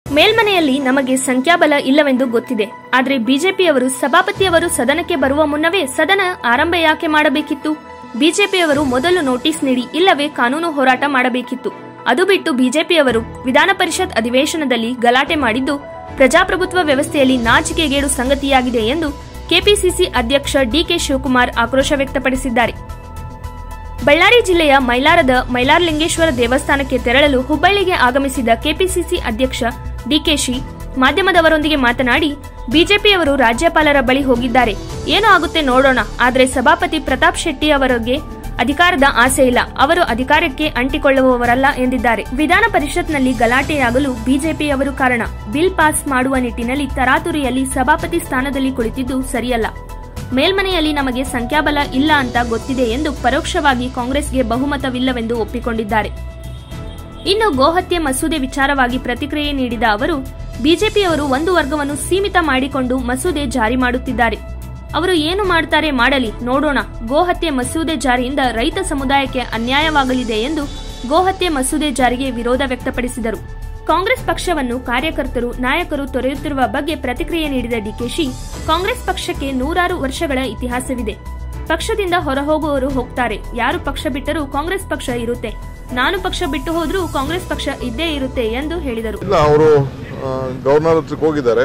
ಮೇಲ್ಮನೆಯಲ್ಲಿ ನಮಗೆ ಸಂಖ್ಯಾಬಲ ಇಲ್ಲವೆಂದು ಗೊತ್ತಿದೆ ಆದರೆ ಬಿಜೆಪಿಯವರು ಸಭಾಪತಿಯವರು ಸದನಕ್ಕೆ ಬರುವ ಮುನ್ನವೇ ಸದನ ಆರಂಭ ಯಾಕೆ ಮಾಡಬೇಕಿತ್ತು ಬಿಜೆಪಿಯವರು ಮೊದಲು ನೋಟಿಸ್ ನೀಡಿ ಇಲ್ಲವೇ ಕಾನೂನು ಹೋರಾಟ ಮಾಡಬೇಕಿತ್ತು ಅದು ಬಿಟ್ಟು ಬಿಜೆಪಿಯವರು ವಿಧಾನ ಪರಿಷತ್ ಅಧಿವೇಶನದಲ್ಲಿ ಗಲಾಟೆ ಮಾಡಿದ್ದು ಪ್ರಜಾಪ್ರಭುತ್ವ ವ್ಯವಸ್ಥೆಯಲ್ಲಿ ನಾಚಿಕೆಗೇಡು ಸಂಗತಿಯಾಗಿದೆ ಎಂದು ಕೆಪಿಸಿಸಿ ಅಧ್ಯಕ್ಷ ಡಿಕೆ ಶಿವಕುಮಾರ್ ಆಕ್ರೋಶ ವ್ಯಕ್ತಪಡಿಸಿದ್ದಾರೆ ಬಳ್ಳಾರಿ ಜಿಲ್ಲೆಯ ಮೈಲಾರದ ಮೈಲಾರಲಿಂಗೇಶ್ವರ ದೇವಸ್ಥಾನಕ್ಕೆ ತೆರಳಲು ಹುಬ್ಬಳ್ಳಿಗೆ ಆಗಮಿಸಿದ ಕೆಪಿಸಿಸಿ ಅಧ್ಯಕ್ಷ ಡಿಕೆಶಿ ಮಾಧ್ಯಮದವರೊಂದಿಗೆ ಮಾತನಾಡಿ ಬಿಜೆಪಿಯವರು ರಾಜ್ಯಪಾಲರ ಬಳಿ ಹೋಗಿದ್ದಾರೆ ಏನು ಆಗುತ್ತೆ ನೋಡೋಣ ಆದರೆ ಸಭಾಪತಿ ಪ್ರತಾಪ್ ಶೆಟ್ಟಿ ಅವರಿಗೆ ಅಧಿಕಾರದ ಆಸೆ ಇಲ್ಲ ಅವರು ಅಧಿಕಾರಕ್ಕೆ ಅಂಟಿಕೊಳ್ಳುವವರಲ್ಲ ಎಂದಿದ್ದಾರೆ ವಿಧಾನ ಪರಿಷತ್ನಲ್ಲಿ ಗಲಾಟೆಯಾಗಲು ಬಿಜೆಪಿಯವರು ಕಾರಣ ಬಿಲ್ ಪಾಸ್ ಮಾಡುವ ನಿಟ್ಟಿನಲ್ಲಿ ತರಾತುರಿಯಲ್ಲಿ ಸಭಾಪತಿ ಸ್ಥಾನದಲ್ಲಿ ಕುಳಿತಿದ್ದು ಸರಿಯಲ್ಲ ಮೇಲ್ಮನೆಯಲ್ಲಿ ನಮಗೆ ಸಂಖ್ಯಾಬಲ ಇಲ್ಲ ಅಂತ ಗೊತ್ತಿದೆ ಎಂದು ಪರೋಕ್ಷವಾಗಿ ಕಾಂಗ್ರೆಸ್ಗೆ ಬಹುಮತವಿಲ್ಲವೆಂದು ಒಪ್ಪಿಕೊಂಡಿದ್ದಾರೆ ಇನ್ನು ಗೋಹತ್ಯೆ ಮಸೂದೆ ವಿಚಾರವಾಗಿ ಪ್ರತಿಕ್ರಿಯೆ ನೀಡಿದ ಅವರು ಬಿಜೆಪಿಯವರು ಒಂದು ವರ್ಗವನ್ನು ಸೀಮಿತ ಮಾಡಿಕೊಂಡು ಮಸೂದೆ ಜಾರಿ ಮಾಡುತ್ತಿದ್ದಾರೆ ಅವರು ಏನು ಮಾಡ್ತಾರೆ ಮಾಡಲಿ ನೋಡೋಣ ಗೋಹತ್ಯೆ ಮಸೂದೆ ಜಾರಿಯಿಂದ ರೈತ ಸಮುದಾಯಕ್ಕೆ ಅನ್ಯಾಯವಾಗಲಿದೆ ಎಂದು ಗೋಹತ್ಯೆ ಮಸೂದೆ ಜಾರಿಗೆ ವಿರೋಧ ವ್ಯಕ್ತಪಡಿಸಿದರು ಕಾಂಗ್ರೆಸ್ ಪಕ್ಷವನ್ನು ಕಾರ್ಯಕರ್ತರು ನಾಯಕರು ತೊರೆಯುತ್ತಿರುವ ಬಗ್ಗೆ ಪ್ರತಿಕ್ರಿಯೆ ನೀಡಿದ ಡಿಕೆಶಿ ಕಾಂಗ್ರೆಸ್ ಪಕ್ಷಕ್ಕೆ ನೂರಾರು ವರ್ಷಗಳ ಇತಿಹಾಸವಿದೆ ಪಕ್ಷದಿಂದ ಹೊರಹೋಗುವವರು ಹೋಗ್ತಾರೆ ಯಾರು ಪಕ್ಷ ಬಿಟ್ಟರೂ ಕಾಂಗ್ರೆಸ್ ಪಕ್ಷ ಇರುತ್ತೆ ನಾನು ಪಕ್ಷ ಬಿಟ್ಟು ಹೋದ್ರೂ ಕಾಂಗ್ರೆಸ್ ಪಕ್ಷ ಇದ್ದೇ ಇರುತ್ತೆ ಎಂದು ಹೇಳಿದರು ಇಲ್ಲ ಅವರು ಗವರ್ನರ್ ಹತ್ರಕ್ಕೆ ಹೋಗಿದ್ದಾರೆ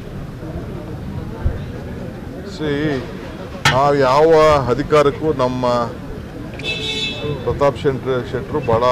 ಸಿ ನಾವು ಯಾವ ಅಧಿಕಾರಕ್ಕೂ ನಮ್ಮ ಪ್ರತಾಪ್ ಶೆಟ್ರ್ ಶೆಟ್ಟರು ಭಾಳ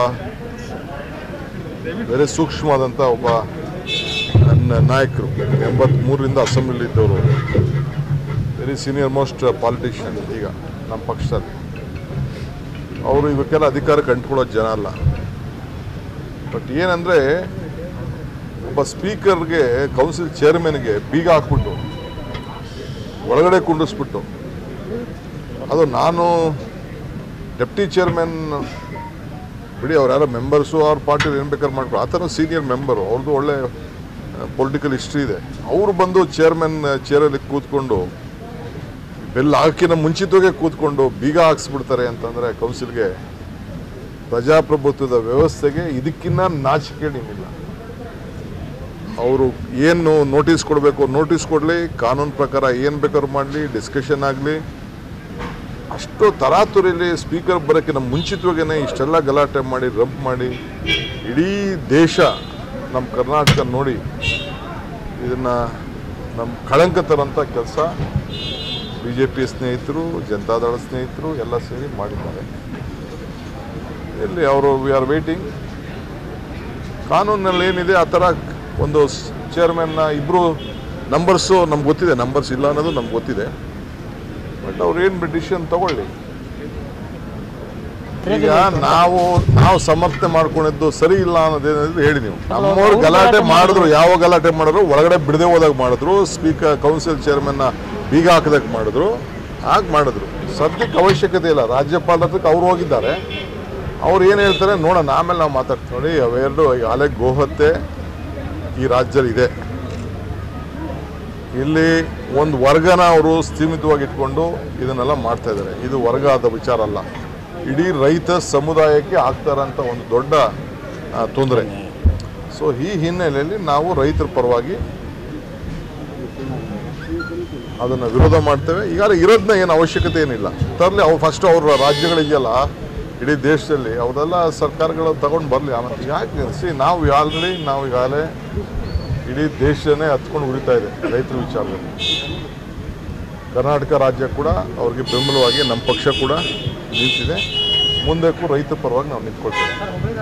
ವೆರಿ ಸೂಕ್ಷ್ಮವಾದಂಥ ಒಬ್ಬ ನ- ನಾಯಕರು ಎಂಬತ್ಮೂರರಿಂದ ಅಸೆಂಬ್ಲಿಲಿ ಇದ್ದವರು ವೆರಿ ಸೀನಿಯರ್ ಮೋಸ್ಟ್ ಪಾಲಿಟಿಷಿಯನ್ ಈಗ ನಮ್ಮ ಪಕ್ಷದಲ್ಲಿ ಅವರು ಇವಕ್ಕೆಲ್ಲ ಅಧಿಕಾರಕ್ಕೆ ಅಂಟ್ಕೊಳ್ಳೋ ಜನ ಅಲ್ಲ ಬಟ್ ಏನಂದರೆ ಒಬ್ಬ ಸ್ಪೀಕರ್ಗೆ ಕೌನ್ಸಿಲ್ ಚೇರ್ಮನ್ಗೆ ಬೀಗ ಹಾಕ್ಬಿಟ್ಟು ಒಳಗಡೆ ಕುಂಡಿಸ್ಬಿಟ್ಟು ಅದು ನಾನು ಡೆಪ್ಟಿ ಚೇರ್ಮನ್ ಬಿಡಿ ಅವ್ರು ಯಾರೋ ಮೆಂಬರ್ಸು ಅವ್ರ ಪಾರ್ಟಿ ಏನು ಬೇಕಾದ್ರೆ ಮಾಡ್ಕೊ ಆ ಥರ ಸೀನಿಯರ್ ಮೆಂಬರು ಅವ್ರದ್ದು ಒಳ್ಳೆ ಪೊಲಿಟಿಕಲ್ ಹಿಸ್ಟ್ರಿ ಇದೆ ಅವರು ಬಂದು ಚೇರ್ಮನ್ ಚೇರಲ್ಲಿ ಕೂತ್ಕೊಂಡು ಬೆಲ್ ಹಾಕಿನ ಮುಂಚಿತವಾಗೆ ಕೂತ್ಕೊಂಡು ಬೀಗ ಹಾಕ್ಸ್ಬಿಡ್ತಾರೆ ಅಂತಂದರೆ ಕೌನ್ಸಿಲ್ಗೆ ಪ್ರಜಾಪ್ರಭುತ್ವದ ವ್ಯವಸ್ಥೆಗೆ ಇದಕ್ಕಿನ್ನ ನಾಚಿಕೆ ನಿಮ್ಮಿಲ್ಲ ಅವರು ಏನು ನೋಟಿಸ್ ಕೊಡಬೇಕು ನೋಟಿಸ್ ಕೊಡಲಿ ಕಾನೂನು ಪ್ರಕಾರ ಏನು ಬೇಕಾದ್ರೂ ಮಾಡಲಿ ಡಿಸ್ಕಷನ್ ಆಗಲಿ ಅಷ್ಟು ತರಾತುರಿಲಿ ಸ್ಪೀಕರ್ ಬರೋಕ್ಕಿಂತ ಮುಂಚಿತವಾಗೇ ಇಷ್ಟೆಲ್ಲ ಗಲಾಟೆ ಮಾಡಿ ರಂಪ್ ಮಾಡಿ ಇಡೀ ದೇಶ ನಮ್ಮ ಕರ್ನಾಟಕ ನೋಡಿ ಇದನ್ನು ನಮ್ಮ ಕಳಂಕ ತರೋಂಥ ಕೆಲಸ ಬಿ ಜೆ ಪಿ ಸ್ನೇಹಿತರು ಜನತಾದಳ ಸ್ನೇಹಿತರು ಎಲ್ಲ ಸೇರಿ ಮಾಡಿದ್ದಾರೆ ಎಲ್ಲಿ ಅವರು ವಿ ಆರ್ ವೇಟಿಂಗ್ ಕಾನೂನಲ್ಲಿ ಏನಿದೆ ಆ ಥರ ಒಂದು ಚೇರ್ಮನ್ನ ಇಬ್ಬರು ನಂಬರ್ಸು ನಮ್ಗೆ ಗೊತ್ತಿದೆ ನಂಬರ್ಸ್ ಇಲ್ಲ ಅನ್ನೋದು ನಮ್ಗೆ ಗೊತ್ತಿದೆ ಬಟ್ ಅವ್ರು ಏನು ಡಿಸಿಷನ್ ತಗೊಳ್ಳಿ ಈಗ ನಾವು ನಾವು ಸಮರ್ಥನೆ ಮಾಡ್ಕೊಂಡಿದ್ದು ಸರಿ ಇಲ್ಲ ಅನ್ನೋದೇನಿದ್ರು ಹೇಳಿ ನೀವು ನಮ್ಮವ್ರು ಗಲಾಟೆ ಮಾಡಿದ್ರು ಯಾವ ಗಲಾಟೆ ಮಾಡಿದ್ರು ಒಳಗಡೆ ಬಿಡದೆ ಹೋದಾಗ ಮಾಡಿದ್ರು ಸ್ಪೀಕರ್ ಕೌನ್ಸಿಲ್ ಚೇರ್ಮನ್ನ ಬೀಗ ಹಾಕದಕ್ಕೆ ಮಾಡಿದ್ರು ಹಾಗೆ ಮಾಡಿದ್ರು ಸದ್ಯಕ್ಕೆ ಅವಶ್ಯಕತೆ ಇಲ್ಲ ರಾಜ್ಯಪಾಲರ ಹತ್ರಕ್ಕೆ ಅವ್ರು ಹೋಗಿದ್ದಾರೆ ಅವ್ರು ಏನು ಹೇಳ್ತಾರೆ ನೋಡೋಣ ಆಮೇಲೆ ನಾವು ಮಾತಾಡ್ತೀವಿ ನೋಡಿ ಅವೆರಡು ಈಗಾಗಲೇ ಗೋಹತ್ಯೆ ಈ ರಾಜ್ಯದಲ್ಲಿ ಇದೆ ಇಲ್ಲಿ ಒಂದು ವರ್ಗನ ಅವರು ಸೀಮಿತವಾಗಿ ಇಟ್ಕೊಂಡು ಇದನ್ನೆಲ್ಲ ಮಾಡ್ತಾ ಇದ್ದಾರೆ ಇದು ವರ್ಗ ಆದ ವಿಚಾರ ಅಲ್ಲ ಇಡೀ ರೈತ ಸಮುದಾಯಕ್ಕೆ ಆಗ್ತಾರಂಥ ಒಂದು ದೊಡ್ಡ ತೊಂದರೆ ಸೊ ಈ ಹಿನ್ನೆಲೆಯಲ್ಲಿ ನಾವು ರೈತರ ಪರವಾಗಿ ಅದನ್ನು ವಿರೋಧ ಮಾಡ್ತೇವೆ ಈಗಾಗಲೇ ಇರೋದನ್ನ ಏನು ಅವಶ್ಯಕತೆ ಏನಿಲ್ಲ ತರಲಿ ಅವ್ರು ಫಸ್ಟ್ ಅವ್ರ ರಾಜ್ಯಗಳಿಗೆಲ್ಲ ಇಡೀ ದೇಶದಲ್ಲಿ ಅವರೆಲ್ಲ ಸರ್ಕಾರಗಳು ತಗೊಂಡು ಬರಲಿ ಆಮೇಲೆ ಯಾಕೆ ಸಿ ನಾವು ಆಲ್ರೆಡಿ ನಾವು ಈಗಾಗಲೇ ಇಡೀ ದೇಶನೇ ಹತ್ಕೊಂಡು ಉರಿತಾ ಇದೆ ರೈತರ ವಿಚಾರದಲ್ಲಿ ಕರ್ನಾಟಕ ರಾಜ್ಯ ಕೂಡ ಅವ್ರಿಗೆ ಬೆಂಬಲವಾಗಿ ನಮ್ಮ ಪಕ್ಷ ಕೂಡ ನಿಂತಿದೆ ಮುಂದಕ್ಕೂ ರೈತ ಪರವಾಗಿ ನಾವು ನಿಂತ್ಕೊಳ್ತೇವೆ